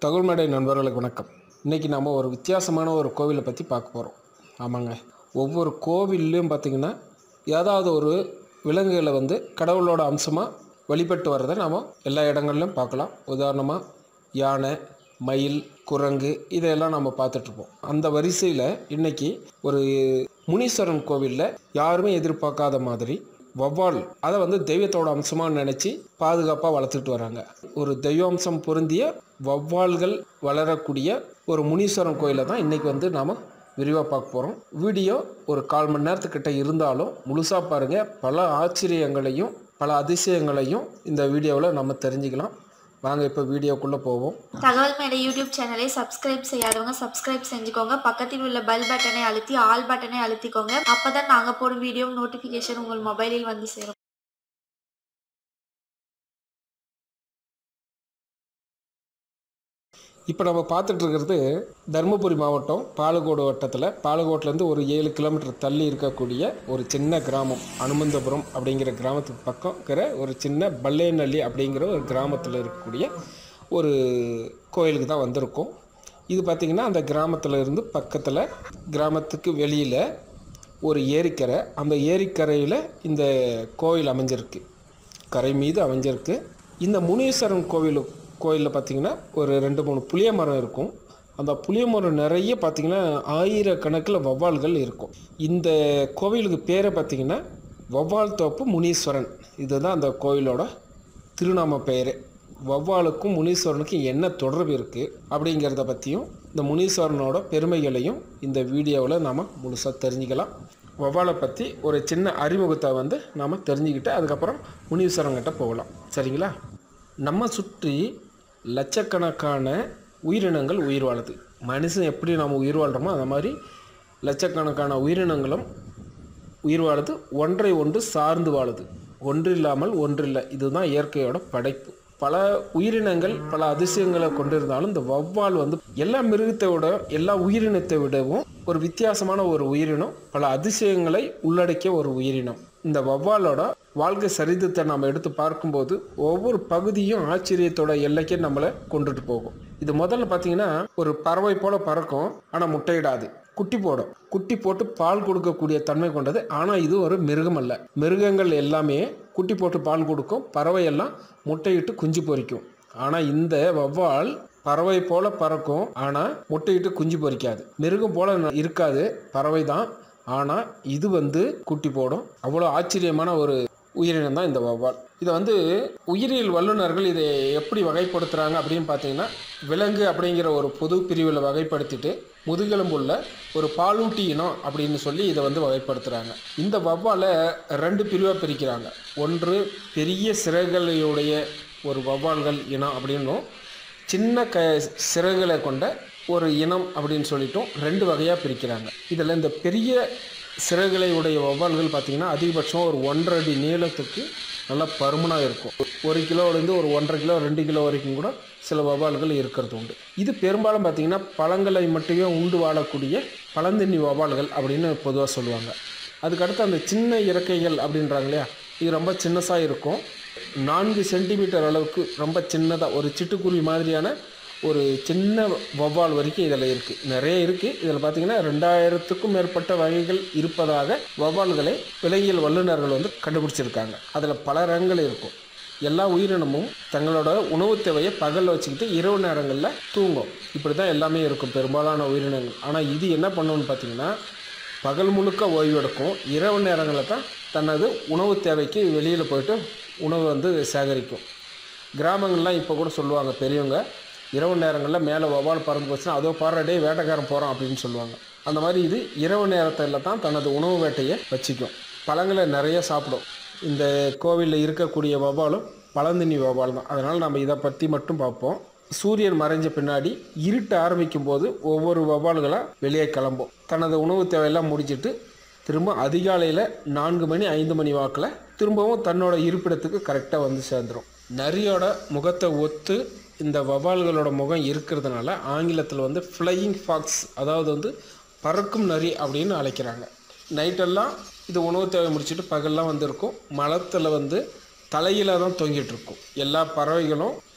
தகவல்மேடை நண்பர்களுக்கு வணக்கம் இன்றைக்கி நம்ம ஒரு வித்தியாசமான ஒரு கோவிலை பற்றி பார்க்க போகிறோம் ஆமாங்க ஒவ்வொரு கோவில்லையும் பார்த்திங்கன்னா ஏதாவது ஒரு விலங்குகளை வந்து கடவுளோட அம்சமாக வழிபட்டு வர்றதை நாம் எல்லா இடங்கள்லையும் பார்க்கலாம் உதாரணமாக யானை மயில் குரங்கு இதையெல்லாம் நம்ம பார்த்துட்ருப்போம் அந்த வரிசையில் இன்னைக்கு ஒரு முனீஸ்வரன் கோவிலில் யாருமே எதிர்பார்க்காத மாதிரி வௌவால் அதை வந்து தெய்வத்தோட அம்சமாக நினச்சி பாதுகாப்பாக வளர்த்துட்டு வராங்க ஒரு தெய்வாம்சம் பொருந்திய வௌவால்கள் வளரக்கூடிய ஒரு முனீஸ்வரன் கோயிலை தான் இன்றைக்கி வந்து நாம் விரிவாக பார்க்க போகிறோம் வீடியோ ஒரு கால் மணி நேரத்துக்கிட்ட இருந்தாலும் முழுசாக பாருங்கள் பல ஆச்சரியங்களையும் பல அதிசயங்களையும் இந்த வீடியோவில் நம்ம தெரிஞ்சுக்கலாம் வாங்க இப்போ வீடியோக்குள்ளே போவோம் தகவல் மேடை யூடியூப் சேனலை சப்ஸ்கிரைப் செய்யாதவங்க சப்ஸ்கிரைப் செஞ்சுக்கோங்க பக்கத்தில் உள்ள பெல் பட்டனை அழுத்தி ஆல் பட்டனை அழுத்திக்கோங்க அப்பதான் நாங்க போடும் வீடியோ நோட்டிபிகேஷன் உங்கள் மொபைலில் வந்து சேரும் இப்போ நம்ம பார்த்துட்டு இருக்கிறது தருமபுரி மாவட்டம் பாலக்கோடு வட்டத்தில் பாலக்கோட்டிலேருந்து ஒரு ஏழு கிலோமீட்டர் தள்ளி இருக்கக்கூடிய ஒரு சின்ன கிராமம் அனுமந்தபுரம் அப்படிங்கிற கிராமத்துக்கு பக்கம் இருக்கிற ஒரு சின்ன பல்லேநல்லி அப்படிங்கிற ஒரு கிராமத்தில் இருக்கக்கூடிய ஒரு கோயிலுக்கு தான் வந்திருக்கோம் இது பார்த்திங்கன்னா அந்த கிராமத்தில் இருந்து பக்கத்தில் கிராமத்துக்கு வெளியில் ஒரு ஏரிக்கரை அந்த ஏரிக்கரையில் இந்த கோயில் அமைஞ்சிருக்கு கரை மீது அமைஞ்சிருக்கு இந்த முனீஸ்வரன் கோவில் கோயிலில் பார்த்தீங்கன்னா ஒரு ரெண்டு மூணு புளிய மரம் இருக்கும் அந்த புளிய மரம் நிறைய பார்த்தீங்கன்னா ஆயிரக்கணக்கில் வௌவால்கள் இருக்கும் இந்த கோவிலுக்கு பேரை பார்த்தீங்கன்னா வௌவால் தோப்பு முனீஸ்வரன் இதுதான் அந்த கோயிலோட திருநாம பெயர் வௌவாலுக்கும் முனீஸ்வரனுக்கும் என்ன தொடர்பு இருக்குது அப்படிங்கிறத பற்றியும் இந்த முனீஸ்வரனோட பெருமைகளையும் இந்த வீடியோவில் நாம் முழுசாக தெரிஞ்சுக்கலாம் வௌவாலை பற்றி ஒரு சின்ன அறிமுகத்தை வந்து நாம் தெரிஞ்சுக்கிட்டு அதுக்கப்புறம் முனீஸ்வரன்கிட்ட போகலாம் சரிங்களா நம்ம சுற்றி லட்சக்கணக்கான உயிரினங்கள் உயிர் வாழுது மனுஷன் எப்படி நாம் உயிர் வாழ்கிறோமோ அந்த மாதிரி லட்சக்கணக்கான உயிரினங்களும் உயிர் வாழுது ஒன்றை ஒன்று சார்ந்து வாழுது ஒன்று இல்லாமல் ஒன்றில்லை இதுதான் இயற்கையோட படைப்பு பல உயிரினங்கள் பல அதிசயங்களை கொண்டிருந்தாலும் இந்த வௌவால் வந்து எல்லா மிருகத்தை விட எல்லா உயிரினத்தை விடவும் ஒரு வித்தியாசமான ஒரு உயிரினம் பல அதிசயங்களை உள்ளடக்கிய ஒரு உயிரினம் இந்த வௌவாலோட வாழ்க்கை சரிதத்தை நம்ம எடுத்து பார்க்கும்போது ஒவ்வொரு பகுதியும் ஆச்சரியத்தோட எல்லைக்கே நம்மளை கொண்டுட்டு போகும் இது முதல்ல பார்த்தீங்கன்னா ஒரு பறவை போல பறக்கும் ஆனால் முட்டையிடாது குட்டி போடும் குட்டி போட்டு பால் கொடுக்கக்கூடிய தன்மை கொண்டது ஆனால் இது ஒரு மிருகம் அல்ல மிருகங்கள் எல்லாமே குட்டி போட்டு பால் கொடுக்கும் பறவை எல்லாம் முட்டையிட்டு குஞ்சு பொரிக்கும் ஆனால் இந்த வௌவால் பறவை போல பறக்கும் ஆனால் முட்டையிட்டு குஞ்சு பொரிக்காது மிருகம் போல ந- இருக்காது பறவை தான் ஆனால் இது வந்து குட்டி போடும் அவ்வளோ ஆச்சரியமான ஒரு உயிரினம் தான் இந்த வௌவால் இதை வந்து உயிரியல் வல்லுநர்கள் இதை எப்படி வகைப்படுத்துகிறாங்க அப்படின்னு பார்த்தீங்கன்னா விலங்கு அப்படிங்கிற ஒரு பொது பிரிவில் வகைப்படுத்திட்டு முதுகெலும்புள்ள ஒரு பாலூட்டி இனம் அப்படின்னு சொல்லி இதை வந்து வகைப்படுத்துகிறாங்க இந்த வௌவாலை ரெண்டு பிரிவாக பிரிக்கிறாங்க ஒன்று பெரிய சிறகுகளுடைய ஒரு வௌவால்கள் இனம் அப்படின்னும் சின்ன க சிறகுகளை கொண்ட ஒரு இனம் அப்படின்னு சொல்லிட்டும் ரெண்டு வகையாக பிரிக்கிறாங்க இதில் இந்த பெரிய சிறகுகளை உடைய வௌவால்கள் பார்த்திங்கன்னா அதிகபட்சம் ஒரு ஒன்றரை அடி நீளத்துக்கு நல்லா பருமனாக இருக்கும் ஒரு கிலோலேருந்து ஒரு ஒன்றரை கிலோ ரெண்டு கிலோ வரைக்கும் கூட சில வௌவால்கள் இருக்கிறது உண்டு இது பெரும்பாலும் பார்த்திங்கன்னா பழங்களை மட்டுமே உண்டு வாழக்கூடிய பழந்தண்ணி வௌவால்கள் அப்படின்னு பொதுவாக சொல்லுவாங்க அதுக்கடுத்து அந்த சின்ன இறக்கைகள் அப்படின்றாங்க இல்லையா இது ரொம்ப சின்னசாக இருக்கும் நான்கு சென்டிமீட்டர் அளவுக்கு ரொம்ப சின்னதாக ஒரு சிட்டுக்குருவி மாதிரியான ஒரு சின்ன வௌவால் வரைக்கும் இதில் இருக்குது நிறைய இருக்குது இதில் பார்த்தீங்கன்னா ரெண்டாயிரத்துக்கும் மேற்பட்ட வகைகள் இருப்பதாக வௌவால்களை விலங்கியல் வல்லுநர்கள் வந்து கண்டுபிடிச்சிருக்காங்க அதில் பல ரகங்கள் இருக்கும் எல்லா உயிரினமும் தங்களோட உணவு தேவையை பகலில் வச்சுக்கிட்டு இரவு நேரங்களில் தூங்கும் இப்படி தான் எல்லாமே இருக்கும் பெரும்பாலான உயிரினங்கள் ஆனால் இது என்ன பண்ணுன்னு பார்த்தீங்கன்னா பகல் முழுக்க ஓய்வு எடுக்கும் இரவு நேரங்களில் தான் தனது உணவு தேவைக்கு வெளியில் போயிட்டு உணவு வந்து சேகரிக்கும் கிராமங்கள்லாம் இப்போ கூட சொல்லுவாங்க பெரியவங்க இரவு நேரங்களில் மேலே வௌவால் பறந்து போச்சுன்னா அதோ பாடுற டே வேட்டைக்காரன் போகிறோம் அப்படின்னு சொல்லுவாங்க அந்த மாதிரி இது இரவு நேரத்தில் தான் தனது உணவு வேட்டையை வச்சுக்கும் பழங்களை நிறைய சாப்பிடும் இந்த கோவிலில் இருக்கக்கூடிய வௌவாலும் பழந்தினி வௌவால் தான் அதனால் நம்ம இதை பற்றி மட்டும் பார்ப்போம் சூரியன் மறைஞ்ச பின்னாடி இருட்ட ஆரம்பிக்கும் போது ஒவ்வொரு வௌவால்களாக வெளியே கிளம்பும் தனது உணவு தேவையெல்லாம் முடிச்சிட்டு திரும்ப அதிகாலையில் நான்கு மணி ஐந்து மணி வாக்கில் திரும்பவும் தன்னோட இருப்பிடத்துக்கு கரெக்டாக வந்து சேர்ந்துடும் நரியோட முகத்தை ஒத்து இந்த வௌவால்களோட முகம் இருக்கிறதுனால ஆங்கிலத்தில் வந்து ஃப்ளையிங் ஃபாக்ஸ் அதாவது வந்து பறக்கும் நரி அப்படின்னு அழைக்கிறாங்க நைட்டெல்லாம் இது உணவு தேவை முடிச்சுட்டு பகல்லாம் வந்திருக்கும் மலத்தில் வந்து தலையில தான் தொங்கிட்டு இருக்கும் எல்லா பறவைகளும்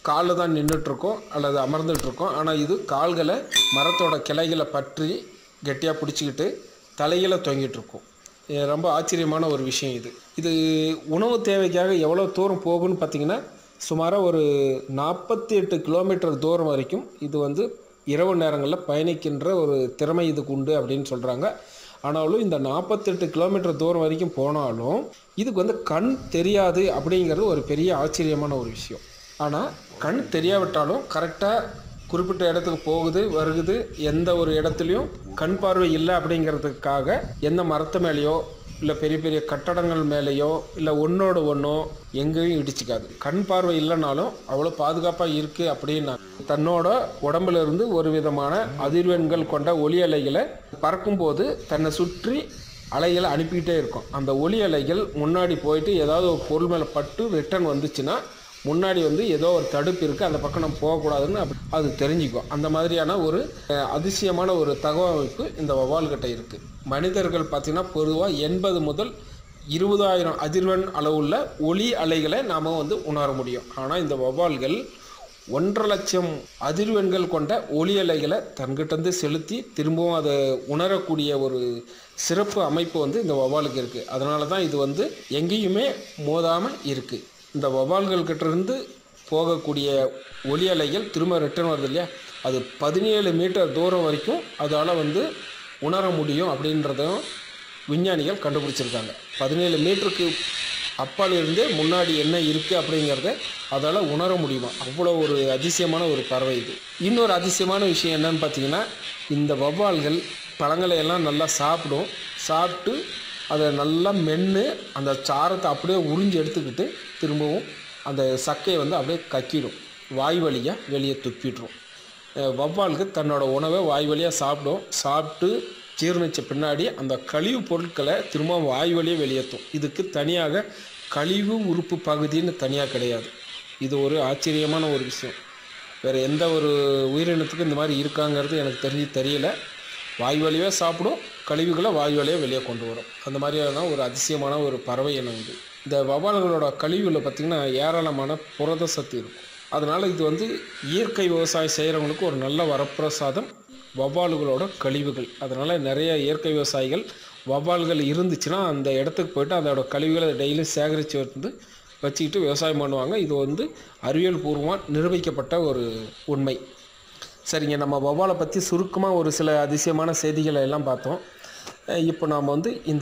காலில் தான் நின்றுட்டுருக்கோம் அல்லது அமர்ந்துட்டுருக்கோம் ஆனால் இது கால்களை மரத்தோட கிளைகளை பற்றி கெட்டியாக பிடிச்சிக்கிட்டு தலையில் தொங்கிட்டு இருக்கும் இது ரொம்ப ஆச்சரியமான ஒரு விஷயம் இது இது உணவு தேவைக்காக எவ்வளோ தூரம் போகும்னு பார்த்தீங்கன்னா சுமாராக ஒரு நாற்பத்தி எட்டு கிலோமீட்டர் தூரம் வரைக்கும் இது வந்து இரவு நேரங்களில் பயணிக்கின்ற ஒரு திறமை இதுக்கு உண்டு அப்படின்னு சொல்கிறாங்க ஆனாலும் இந்த நாற்பத்தெட்டு கிலோமீட்டர் தூரம் வரைக்கும் போனாலும் இதுக்கு வந்து கண் தெரியாது அப்படிங்கிறது ஒரு பெரிய ஆச்சரியமான ஒரு விஷயம் ஆனால் கண் தெரியாவிட்டாலும் கரெக்டாக குறிப்பிட்ட இடத்துக்கு போகுது வருகுது எந்த ஒரு இடத்துலையும் கண் பார்வை இல்லை அப்படிங்கிறதுக்காக எந்த மரத்து மேலேயோ இல்லை பெரிய பெரிய கட்டடங்கள் மேலேயோ இல்லை ஒன்றோட ஒன்றோ எங்கேயும் இடிச்சுக்காது கண் பார்வை இல்லைனாலும் அவ்வளோ பாதுகாப்பாக இருக்குது அப்படின்னா தன்னோட உடம்புல இருந்து ஒரு விதமான அதிர்வெண்கள் கொண்ட ஒலி அலைகளை பறக்கும்போது தன்னை சுற்றி அலைகளை அனுப்பிக்கிட்டே இருக்கும் அந்த ஒலி அலைகள் முன்னாடி போயிட்டு ஏதாவது ஒரு பொருள் மேலே பட்டு ரிட்டர்ன் வந்துச்சுன்னா முன்னாடி வந்து ஏதோ ஒரு தடுப்பு இருக்குது அந்த பக்கம் நம்ம போகக்கூடாதுன்னு அப்ப- அது தெரிஞ்சுக்கும் அந்த மாதிரியான ஒரு அஹ், அதிசயமான ஒரு தகவமைப்பு இந்த வவ்வால்கிட்ட இருக்குது மனிதர்கள் பார்த்திங்கன்னா பொதுவாக எண்பது முதல் இருபதாயிரம் அதிர்வெண் அளவுள்ள ஒலி அலைகளை நாம் வந்து உணர முடியும் ஆனால் இந்த வவ்வால்கள் ஒன்றரை லட்சம் அதிர்வெண்கள் கொண்ட ஒலி அலைகளை தன்கிட்டேருந்து செலுத்தி திரும்பவும் அதை உணரக்கூடிய ஒரு சிறப்பு அமைப்பு வந்து இந்த வவ்வாலுக்கு இருக்குது அதனால தான் இது வந்து எங்கேயுமே மோதாமல் இருக்குது இந்த வவ்வால்கள் கிட்ட இருந்து போகக்கூடிய ஒலி அலைகள் திரும்ப ரிட்டர்ன் வருது இல்லையா அது பதினேழு மீட்டர் தூரம் வரைக்கும் அதால் வந்து உணர முடியும் அப்படின்றதும் விஞ்ஞானிகள் கண்டுபிடிச்சிருக்காங்க பதினேழு மீட்டருக்கு அப்பால் இருந்தே முன்னாடி என்ன இருக்குது அப்படிங்கிறத அதால் உணர முடியுமா அவ்வளோ ஒரு அதிசயமான ஒரு பறவை இது இன்னொரு அதிசயமான விஷயம் என்னன்னு பார்த்தீங்கன்னா இந்த வவ்வால்கள் பழங்களை எல்லாம் நல்லா சாப்பிடும் சாப்பிட்டு அதை நல்லா மென்று அந்த சாரத்தை அப்படியே உறிஞ்சி எடுத்துக்கிட்டு திரும்பவும் அந்த சக்கையை வந்து அப்படியே கக்கிடும் வாய் வழியாக வெளியே துப்பிட்டுரும் அஹ் வவ்வாலுக்கு தன்னோட உணவை வாய் வழியாக சாப்பிடும் சாப்பிட்டு ஜீரணித்த பின்னாடி அந்த கழிவு பொருட்களை திரும்ப வாய் வழியாக வெளியேற்றும் இதுக்கு தனியாக கழிவு உறுப்பு பகுதின்னு தனியாக கிடையாது இது ஒரு ஆச்சரியமான ஒரு விஷயம் வேறு எந்த ஒரு உயிரினத்துக்கும் இந்த மாதிரி இருக்காங்கிறது எனக்கு தெரிஞ்சு தெரியல வாய் வழியாக சாப்பிடும் கழிவுகளை வாய் வழியாக வெளியே கொண்டு வரும் அந்த மாதிரியான ஒரு அதிசயமான ஒரு பறவை இனம் இது இந்த வவ்வால்களோட கழிவுல பார்த்திங்கன்னா ஏராளமான புரத சத்து இருக்கும் அதனால் இது வந்து இயற்கை விவசாயம் செய்கிறவங்களுக்கு ஒரு நல்ல வரப்பிரசாதம் வவ்வால்களோட கழிவுகள் அதனால் நிறைய இயற்கை விவசாயிகள் வவ்வால்கள் இருந்துச்சுன்னா அந்த இடத்துக்கு போயிட்டு அதோட கழிவுகளை டெய்லியும் சேகரித்து வந்து வச்சுக்கிட்டு விவசாயம் பண்ணுவாங்க இது வந்து அறிவியல் பூர்வமாக நிரூபிக்கப்பட்ட ஒரு உண்மை சரிங்க நம்ம வவ்வாலை பற்றி சுருக்கமாக ஒரு சில அதிசயமான செய்திகளை எல்லாம் பார்த்தோம் அஹ் இப்போ நாம் வந்து இந்த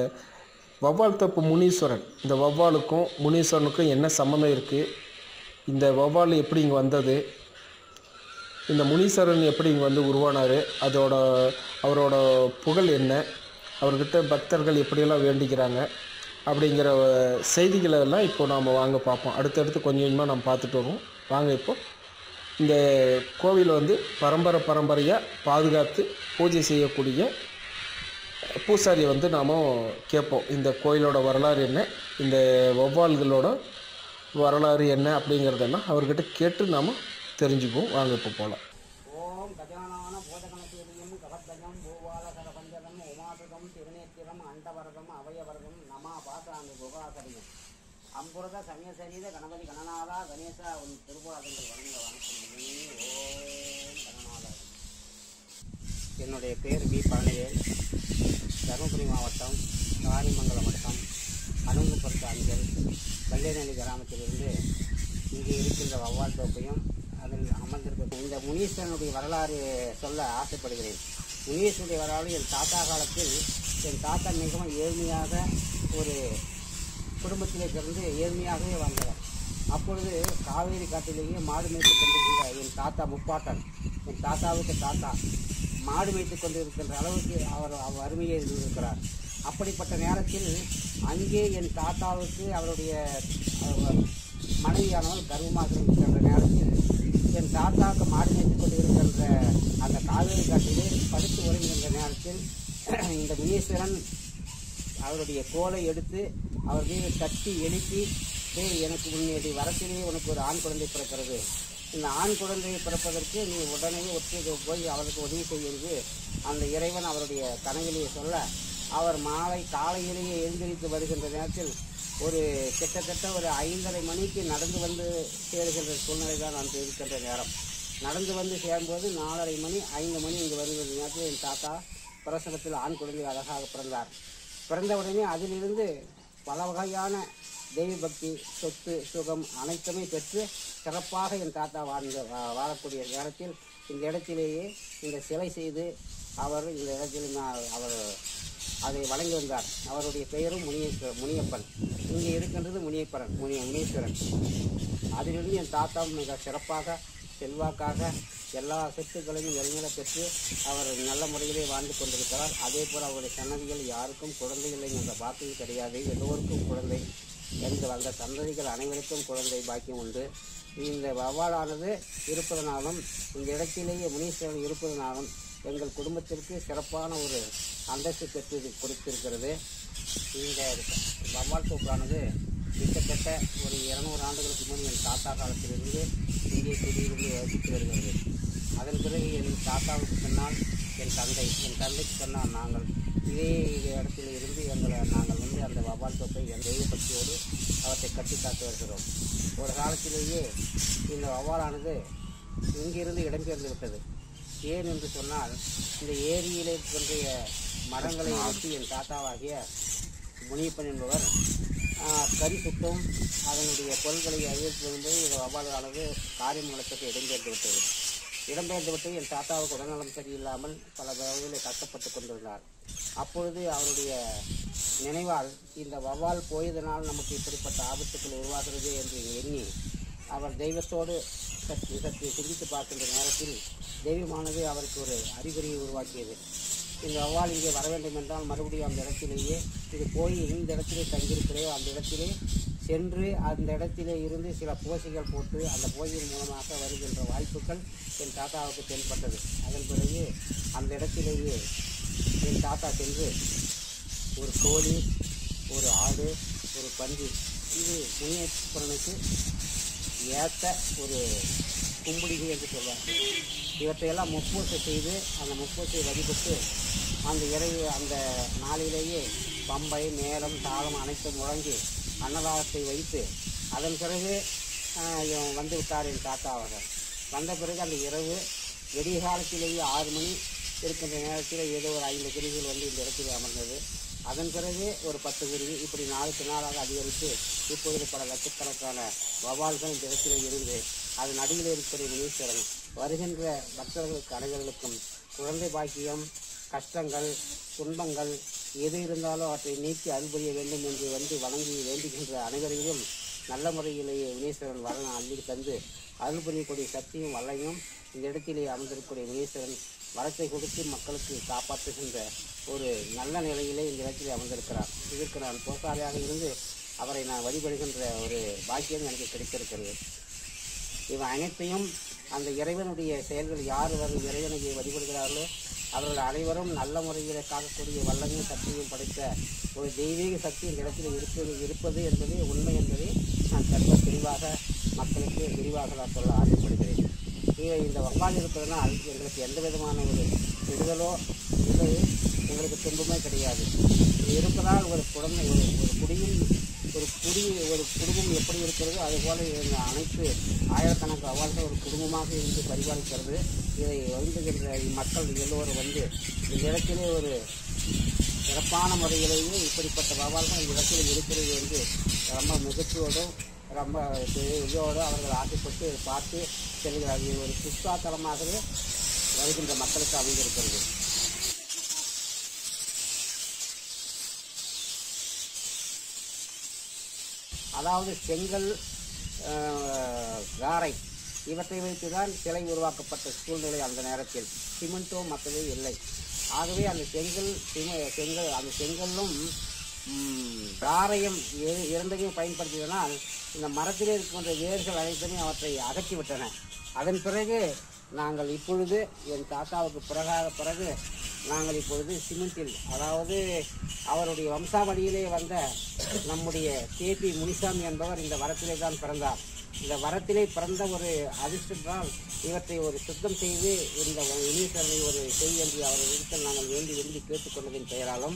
வவ்வால் தப்பு முனீஸ்வரன் இந்த வவ்வாலுக்கும் முனீஸ்வரனுக்கும் என்ன சம்மந்தம் இருக்குது இந்த வவ்வால் எப்படி இங்கே வந்தது இந்த முனீஸ்வரன் எப்படி இங்கே வந்து உருவானார் அதோட அவரோட புகழ் என்ன அவர்கிட்ட பக்தர்கள் எப்படியெல்லாம் வேண்டிக்கிறாங்க அப்படிங்கிற செய்திகளை எல்லாம் இப்போ நாம் வாங்க பார்ப்போம் அடுத்தடுத்து கொஞ்சம் கொஞ்சமாக நம்ம பார்த்துட்டு வருவோம் வாங்க இப்போ இந்த கோவில் வந்து பரம்பரை பரம்பரையாக பாதுகாத்து பூஜை செய்யக்கூடிய பூசாரியை வந்து நாம் கேட்போம் இந்த கோயிலோட வரலாறு என்ன இந்த வௌவால்களோட வரலாறு என்ன அப்படிங்கிறதெல்லாம் அவர்கிட்ட கேட்டு நாம் தெரிஞ்சுக்குவோம் வாங்க இப்போ போகலாம் ஓம் கஜானான போதகணசீலியம் கவத்வஜம் பூவால சரபஞ்சலம் உமாசுகம் திருநேத்திரம் அண்டவரதம் அவயவரதம் நமா பாசாமி குகாசரியம் அம்புரத சமய சரீர கணபதி கணநாதா கணேசா உன் திருப்புராதங்கள் வணங்க வணக்கம் ஓம் கணநாதா என்னுடைய பேர் வி பழனிவேல் தருமபுரி மாவட்டம் காரிமங்கலம் வட்டம் அனுங்குப்பத்து அஞ்சல் கல்லேநல்லி கிராமத்திலிருந்து இங்கே இருக்கின்ற வவ்வால் தோப்பையும் அதில் அமர்ந்திருக்க இந்த முனீஸ்வரனுடைய வரலாறு சொல்ல ஆசைப்படுகிறேன் முனீஸ்வரனுடைய வரலாறு என் தாத்தா காலத்தில் என் தாத்தா மிகவும் ஏழ்மையாக ஒரு குடும்பத்திலே பிறந்து ஏழ்மையாகவே வந்தவர் அப்பொழுது காவேரி காட்டிலேயே மாடு மேய்த்து கொண்டிருந்த என் தாத்தா முப்பாட்டன் என் தாத்தாவுக்கு தாத்தா மாடு மேய்த்து கொண்டிருக்கின்ற அளவுக்கு அவர் அவர் அருமையை இருக்கிறார் அப்படிப்பட்ட நேரத்தில் அங்கே என் தாத்தாவுக்கு அவருடைய அவர் மனைவியானவள் கர்வமாக இருக்கின்ற நேரத்தில் என் தாத்தாவுக்கு மாடு மேய்த்து கொண்டிருக்கின்ற அந்த காவேரி காட்டிலே படுத்து உறங்குகின்ற நேரத்தில் இந்த முனீஸ்வரன் அவருடைய கோலை எடுத்து அவர் மீது தட்டி எழுப்பி டேய் எனக்கு உன்னுடைய வரத்திலே உனக்கு ஒரு ஆண் குழந்தை பிறக்கிறது இந்த ஆண் குழந்தையை பிறப்பதற்கு நீ உடனே ஒற்றை போய் அவருக்கு உதவி செய்கிறது அந்த இறைவன் அவருடைய கனவிலேயே சொல்ல அவர் மாலை காலையிலேயே எழுந்திரித்து வருகின்ற நேரத்தில் ஒரு கிட்டத்தட்ட ஒரு ஐந்தரை மணிக்கு நடந்து வந்து சேருகின்ற சூழ்நிலை தான் நான் இருக்கின்ற நேரம் நடந்து வந்து சேரும்போது நாலரை மணி ஐந்து மணி இங்கு வருகிற நேரத்தில் என் தாத்தா பிரசவத்தில் ஆண் குழந்தை அழகாக பிறந்தார் பிறந்த உடனே அதிலிருந்து பல வகையான தெய்வ பக்தி சொத்து சுகம் அனைத்துமே பெற்று சிறப்பாக என் தாத்தா வாழ்ந்த வா- வாழக்கூடிய நேரத்தில் இந்த இடத்திலேயே இந்த சிலை செய்து அவர் இந்த இடத்தில் நான் அவர் அதை வழங்கி வந்தார் அவருடைய பெயரும் முனியேஸ்வர முனியப்பன் இங்கே இருக்கின்றது முனியப்பரன் முனிய முனீஸ்வரன் அதிலிருந்து என் தாத்தா மிக சிறப்பாக செல்வாக்காக எல்லா சொத்துக்களையும் எளிமையில பெற்று அவர் நல்ல முறையிலே வாழ்ந்து கொண்டிருக்கிறார் அதே போல் அவருடைய சன்னதிகள் யாருக்கும் குழந்தை இல்லை என்ற பாக்கியம் கிடையாது எல்லோருக்கும் குழந்தை என்று வந்த சந்ததிகள் அனைவருக்கும் குழந்தை பாக்கியம் உண்டு இந்த வவ்வாலானது இருப்பதனாலும் இந்த இடத்திலேயே முனீஸ்வரன் இருப்பதனாலும் எங்கள் குடும்பத்திற்கு சிறப்பான ஒரு அந்தஸ்து பெற்று கொடுத்திருக்கிறது இந்த வவ்வால் தோப்பானது கிட்டத்தட்ட ஒரு இருநூறு ஆண்டுகளுக்கு முன் என் தாத்தா காலத்திலிருந்து இங்கே குடியிருந்து வசித்து வருகிறது அதன் பிறகு என் தாத்தாவுக்கு பின்னால் என் தந்தை என் தந்தைக்கு பின்னால் நாங்கள் இதே இடத்தில் இருந்து எங்களை நாங்கள் வந்து அந்த வவ்வால் தோப்பை என் தெய்வ பக்தியோடு அவற்றை கட்டி காத்து வருகிறோம் ஒரு காலத்திலேயே இந்த வவ்வாலானது இங்கிருந்து இடம்பெயர்ந்து விட்டது ஏன் என்று சொன்னால் இந்த ஏரியிலே இருக்கின்ற மரங்களை வெட்டி என் தாத்தாவாகிய முனியப்பன் என்பவர் ஆஹ், கரி சுட்டும் அதனுடைய பொருட்களை அறிவித்து வரும்போது இந்த வவ்வாலானது காரியமங்கலத்துக்கு இடம்பெயர்ந்து விட்டது இடம்பெயர்ந்து விட்டு என் தாத்தாவுக்கு உடல்நலம் சரியில்லாமல் பல வகையில் கஷ்டப்பட்டு கொண்டிருந்தார் அப்பொழுது அவருடைய நினைவால் இந்த வவ்வால் போயதனால் நமக்கு இப்படிப்பட்ட ஆபத்துக்கள் உருவாகிறது என்று எண்ணி அவர் தெய்வத்தோடு சற்று சற்று சிந்தித்து பார்க்கின்ற நேரத்தில் தெய்வமானது அவருக்கு ஒரு அறிகுறியை உருவாக்கியது இந்த வவ்வால் இங்கே வர வேண்டும் என்றால் மறுபடியும் அந்த இடத்திலேயே இது போய் எந்த இடத்திலே தங்கியிருக்கிறதோ அந்த இடத்திலே சென்று அந்த இடத்திலே இருந்து சில பூசைகள் போட்டு அந்த பூஜையின் மூலமாக வருகின்ற வாய்ப்புகள் என் தாத்தாவுக்கு தென்பட்டது அதன் பிறகு அந்த இடத்திலேயே என் தாத்தா சென்று ஒரு கோழி ஒரு ஆடு ஒரு பன்றி இது முனியேஸ்வரனுக்கு ஏற்ற ஒரு கும்பிடிகை என்று சொல்வார் இவற்றையெல்லாம் முப்பூசை செய்து அந்த முப்பூசை வழிபட்டு அந்த இறைவு அந்த நாளிலேயே பம்பை மேளம் தாளம் அனைத்தும் முழங்கி அன்னதானத்தை வைத்து அதன் பிறகு ஆஹ், இவன் வந்து விட்டார் என் தாத்தா அவர்கள் வந்த பிறகு அந்த இரவு விடிய காலத்திலேயே ஆறு மணி இருக்கின்ற நேரத்தில் ஏதோ ஒரு ஐந்து குருவிகள் வந்து இந்த இடத்தில் அமர்ந்தது அதன் பிறகு ஒரு பத்து குருவி இப்படி நாளுக்கு நாளாக அதிகரித்து இப்பொழுது பல லட்சக்கணக்கான வவால்கள் இந்த இடத்தில் இருந்து அது நடுவில் இருக்கிற முனீஸ்வரன் வருகின்ற பக்தர்களுக்கு அனைவர்களுக்கும் குழந்தை பாக்கியம் கஷ்டங்கள் துன்பங்கள் எது இருந்தாலும் அவற்றை நீக்கி அருள்புரிய வேண்டும் என்று வந்து வணங்கி வேண்டுகின்ற அனைவரையும் நல்ல முறையிலேயே வினீஸ்வரன் வரணும் அள்ளி தந்து அருள் புரியக்கூடிய சக்தியும் வல்லையும் இந்த இடத்திலே அமர்ந்திருக்கக்கூடிய வினீஸ்வரன் வரத்தை கொடுத்து மக்களுக்கு காப்பாற்றுகின்ற ஒரு நல்ல நிலையிலே இந்த இடத்திலே அமர்ந்திருக்கிறார் இதற்கு நான் போசாரியாக இருந்து அவரை நான் வழிபடுகின்ற ஒரு பாக்கியம் எனக்கு கிடைத்திருக்கிறது இவை அனைத்தையும் அந்த இறைவனுடைய செயல்கள் யார் வரும் இறைவனை வழிபடுகிறார்களோ அவர்கள் அனைவரும் நல்ல முறையில் காக்கக்கூடிய வல்லமையும் சக்தியும் படைத்த ஒரு தெய்வீக சக்தி இந்த இடத்தில் இருப்பது இருப்பது என்பது உண்மை என்பதை நான் சர்வ தெளிவாக மக்களுக்கு விரிவாக நான் சொல்ல ஆசைப்படுகிறேன் இவை இந்த வவ்வால் இருப்பதனால் எங்களுக்கு எந்த விதமான ஒரு விடுதலோ இல்லை எங்களுக்கு துன்பமே கிடையாது இது இருப்பதால் ஒரு குழந்தை ஒரு ஒரு குடியில் ஒரு குடி ஒரு குடும்பம் எப்படி இருக்கிறதோ அதுபோல இந்த அனைத்து ஆயிரக்கணக்கு அவ்வாறு ஒரு குடும்பமாக இருந்து பரிபாலிக்கிறது இதை வருந்துகின்ற மக்கள் எல்லோரும் வந்து இந்த இடத்திலே ஒரு சிறப்பான முறையிலேயே இப்படிப்பட்ட வவால்கள் இந்த இடத்தில் இருக்கிறது என்று ரொம்ப மிகச்சோடும் ரொம்ப இதோடு அவர்கள் ஆசைப்பட்டு பார்த்து செல்கிறார்கள் இது ஒரு சுற்றுலா தலமாகவே வருகின்ற மக்களுக்கு அமைந்திருக்கிறது அதாவது செங்கல் ஆஹ், காரை இவற்றை வைத்து தான் சிலை உருவாக்கப்பட்ட சூழ்நிலை அந்த நேரத்தில் சிமெண்ட்டோ மற்றதே இல்லை ஆகவே அந்த செங்கல் சிம- செங்கல் அந்த செங்கல்லும் ம், காரையும் இரு- இரண்டையும் பயன்படுத்தியதனால் இந்த மரத்திலே இருக்கின்ற வேர்கள் அனைத்துமே அவற்றை அகற்றிவிட்டன அதன் பிறகு நாங்கள் இப்பொழுது என் தாத்தாவுக்கு பிறகாக பிறகு நாங்கள் இப்பொழுது சிமெண்டில் அதாவது அவருடைய வம்சாவளியிலே வந்த நம்முடைய கேபி முனிசாமி என்பவர் இந்த வரத்திலே தான் பிறந்தார் இந்த வரத்திலே பிறந்த ஒரு அதிர்ஷ்டத்தால் இவற்றை ஒரு சுத்தம் செய்து இந்த ஈஸ்வரனை ஒரு செய் என்று அவரிடத்தில் நாங்கள் வேண்டி விரும்பி கேட்டுக்கொண்டதின் பெயராலும்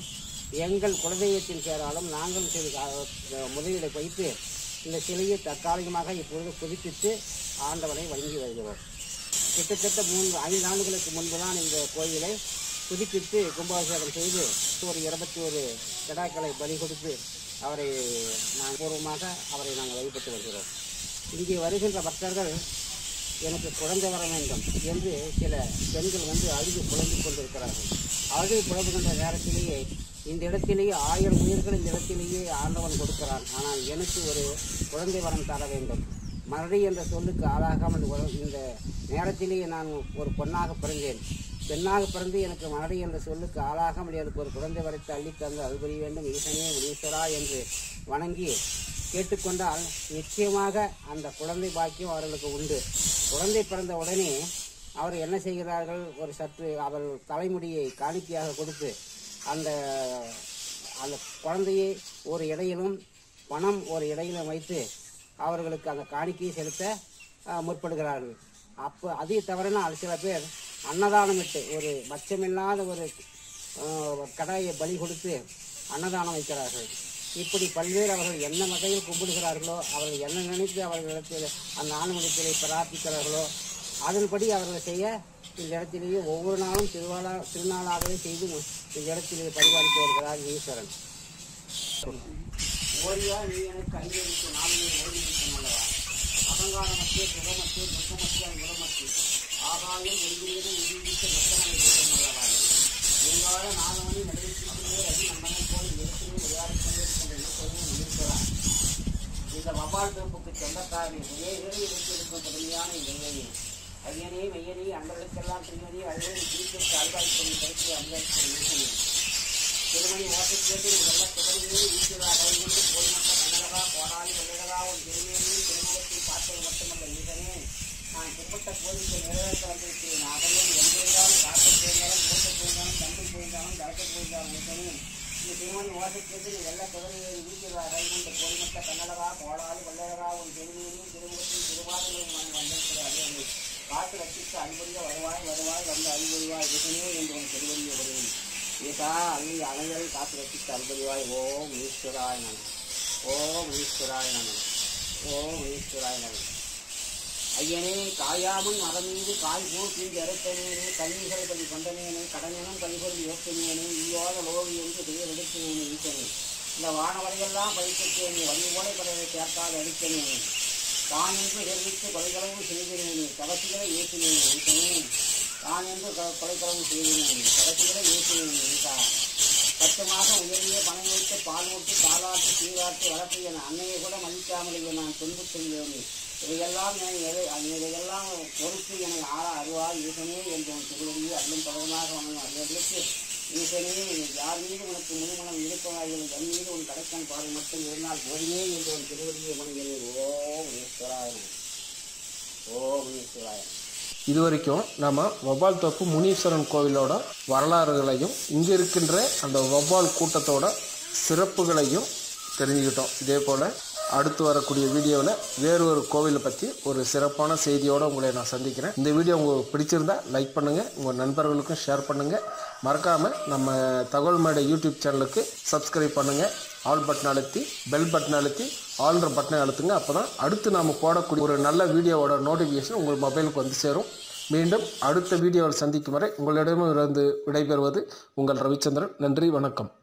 எங்கள் குலதெய்வத்தின் பேராலும் நாங்கள் சிறு கா- முதலீடை வைத்து இந்த சிலையை தற்காலிகமாக இப்பொழுது புதுப்பித்து ஆண்டவனை வழங்கி வருகிறோம் கிட்டத்தட்ட மூன்று ஐந்து ஆண்டுகளுக்கு முன்பு தான் இந்த கோயிலை புதுப்பித்து கும்பாபிஷேகம் செய்து ஒரு இருபத்தி ஒரு கிடாக்களை பலி கொடுத்து அவரை நான் பூர்வமாக அவரை நாங்கள் வழிபட்டு வருகிறோம் இங்கே வருகின்ற பக்தர்கள் எனக்கு குழந்தை வர வேண்டும் என்று சில பெண்கள் வந்து அழுது புலம்பிக் கொண்டிருக்கிறார்கள் அழுது புலம்புகின்ற நேரத்திலேயே இந்த இடத்திலேயே ஆயிரம் உயிர்கள் இந்த இடத்திலேயே ஆண்டவன் கொடுக்கிறான் ஆனால் எனக்கு ஒரு குழந்தை வரம் தர வேண்டும் மறுபடி என்ற சொல்லுக்கு ஆளாகாமல் ஒரு- இந்த நேரத்திலேயே நான் ஒரு பொண்ணாக பிறந்தேன் பெண்ணாக பிறந்து எனக்கு மறுபடி என்ற சொல்லுக்கு ஆளாகாமல் எனக்கு ஒரு குழந்தை வரைத்து அள்ளி தந்து அருள்புரிய வேண்டும் ஈசனே ஈஸ்வரா என்று வணங்கி கேட்டுக்கொண்டால் நிச்சயமாக அந்த குழந்தை பாக்கியம் அவர்களுக்கு உண்டு குழந்தை பிறந்த உடனே அவர் என்ன செய்கிறார்கள் ஒரு சற்று அவர் தலைமுடியை காணிக்கையாக கொடுத்து அந்த அந்த குழந்தையை ஒரு இடையிலும் பணம் ஒரு இடையிலும் வைத்து அவர்களுக்கு அந்த காணிக்கையை செலுத்த ஆஹ், முற்படுகிறார்கள் அப்போ அதே தவிரனால் சில பேர் அன்னதானமிட்டு ஒரு பட்சமில்லாத ஒரு ஆஹ், கடாயை பலி கொடுத்து அன்னதானம் வைக்கிறார்கள் இப்படி பல்வேறு அவர்கள் என்ன வகையில் கும்பிடுகிறார்களோ அவர்கள் என்ன நினைத்து அவர்களிடத்தில் அந்த ஆணுமதத்திலே பிரார்த்திக்கிறார்களோ அதன்படி அவர்கள் செய்ய இந்த இடத்திலேயே ஒவ்வொரு நாளும் திருவாளா திருநாளாகவே செய்து இந்த இடத்திலே பரிபாலித்து வருகிறார் ஈஸ்வரன் ஓரியா நீ எனக்கு ஐந்தறிக்கு நாளிலே ஓடிவிக்கும் அல்லவா அகங்காரமற்றே சுகமற்றே துக்கமற்றே முகமற்றே ஆகாயம் ஒருங்கிணைந்து உயிரிழக்க மத்தனை வேண்டும் அல்லவா எங்கால நாலு மணி நடுவிற்குள்ளே அடி நம்மனை போல் இடத்திலே விளையாடி கொண்டிருக்கின்ற ஈஸ்வரன் இருக்கிறார் இந்த வவ்வால் தோப்புக்கு சொந்தக்காரனை ஒரே இருக்கும் கடுமையான இளைஞனே ஐயனே மையனே அன்பர்களுக்கெல்லாம் திருமதி அழுவை வீட்டிற்கு அல்வாய் கொண்டு கருத்து அன்பர்களுக்கு ஈசனே திருமணி ஓசை கேட்டு வெள்ள குதிரையே வீசுதா கைகொண்டு போய்மட்ட கண்ணழகா போராளி வெள்ளழகா உன் திருமேனியும் திருமுகத்தை பார்த்தது மட்டுமல்ல ஈசனே நான் கும்பிட்ட கோரிக்கை நிறைவேற்ற வந்திருக்கிறேன் அகலும் எங்கிருந்தாலும் காற்று போயிருந்தாலும் மூத்த போயிருந்தாலும் தம்பி போயிருந்தாலும் தரக்க போயிருந்தாலும் ஈசனே இந்த திருமணி ஓசை கேட்டு நீ வெள்ள குதிரையை வீசுதா கைகொண்டு போய்மட்ட கண்ணழகா போராளி வெள்ளழகா உன் திருமேனியும் திருமுகத்தையும் திருவாதங்களையும் நான் வந்திருக்கிற அல்லது காற்று ரசித்து அன்புரிய வருவாய் வருவாய் வந்து அன்புரிவாய் ஈசனே என்று உன் திருவடியை வருவேன் ஈசா அள்ளி அனைவரை காத்து ரசித்து அல்பதிவாய் ஓம் ஈஸ்வராய நம ஓம் ஈஸ்வராய நம ஓம் ஈஸ்வராய நம ஐயனே காயாமுன் மரம் மீது காய் போல் தீங்கு அரைத்தனேனே கல்விகள் பலி கொண்டனேனே கடனெனும் கலிபொலி யோக்கினேனே ஈயோத லோகி என்று பெயர் எடுத்தேனே ஈசனே இந்த வானவரையெல்லாம் பழித்தேனே வழி போல பலரை சேர்க்காத அடித்தனேனே தான் என்று தெரிவித்து கொலைகளவு செய்கிறேனே கவசிகளை ஏற்றினேனே ஈசனே தான் என்று கொ- கொலைக்களவு செய்கிறேனே கவசிகளை ஏற்றினேனே ஈசா பத்து மாதம் உயர்ந்திய பணம் வைத்து பால் ஊட்டி தாளாட்டு சீராட்டு வளர்த்து என் அன்னையை கூட மதிக்காமல் நான் துன்புறுத்தி செய்கிறேன் இதையெல்லாம் நான் எதை இதையெல்லாம் பொறுத்து என்னை ஆற அறிவார் ஈசனே என்று உன் திருவடியை அல்லும் பருவமாக வணங்கும் அறிவர்களுக்கு ஈசனே யார் மீது உனக்கு முழுமணம் இருப்பவார்கள் என் மீது உன் கடைக்கன் பாதை மட்டும் இருந்தால் போதுமே என்று உன் திருவடியை வணங்குகிறேன் ஓம் ஈஸ்வராயன் ஓம் ஈஸ்வராயன் இது வரைக்கும் நம்ம வவ்வால் தோப்பு முனீஸ்வரன் கோவிலோட வரலாறுகளையும் இங்கே இருக்கின்ற அந்த வவ்வால் கூட்டத்தோட சிறப்புகளையும் தெரிஞ்சுக்கிட்டோம் இதே போல் அடுத்து வரக்கூடிய வீடியோவில் வேறு ஒரு கோவிலை பற்றி ஒரு சிறப்பான செய்தியோடு உங்களை நான் சந்திக்கிறேன் இந்த வீடியோ உங்களுக்கு பிடிச்சிருந்தா லைக் பண்ணுங்கள் உங்கள் நண்பர்களுக்கும் ஷேர் பண்ணுங்கள் மறக்காமல் நம்ம தகவல் மேடை யூடியூப் சேனலுக்கு சப்ஸ்கிரைப் பண்ணுங்கள் ஆல் பட்டன் அழுத்தி பெல் பட்டன் அழுத்தி ஆல்ன்ற பட்டனை அழுத்துங்க அப்போ தான் அடுத்து நாம் போடக்கூடிய ஒரு நல்ல வீடியோவோட நோட்டிஃபிகேஷன் உங்கள் மொபைலுக்கு வந்து சேரும் மீண்டும் அடுத்த வீடியோவில் சந்திக்கும் வரை உங்களிடமிருந்து விடைபெறுவது உங்கள் ரவிச்சந்திரன் நன்றி வணக்கம்